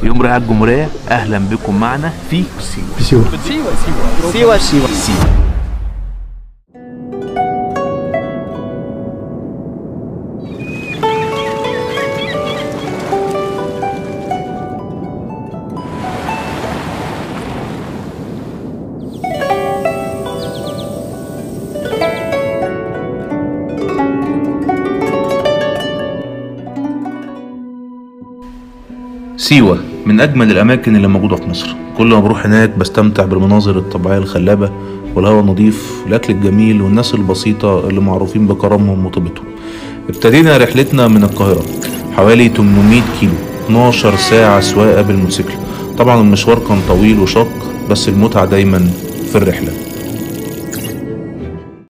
يوم رئاسة الجمهورية أهلا بكم معنا في سيوة في سيوة سيوة سيوة سيوة سيوة من أجمل الأماكن اللي موجودة في مصر كل ما بروح هناك بستمتع بالمناظر الطبيعية الخلابة والهواء النظيف والأكل الجميل والناس البسيطة اللي معروفين بكرمهم وطيبتهم ابتدينا رحلتنا من القاهرة حوالي 800 كيلو 12 ساعة سواقة بالموتوسيكل طبعا المشوار كان طويل وشاق بس المتعة دايما في الرحلة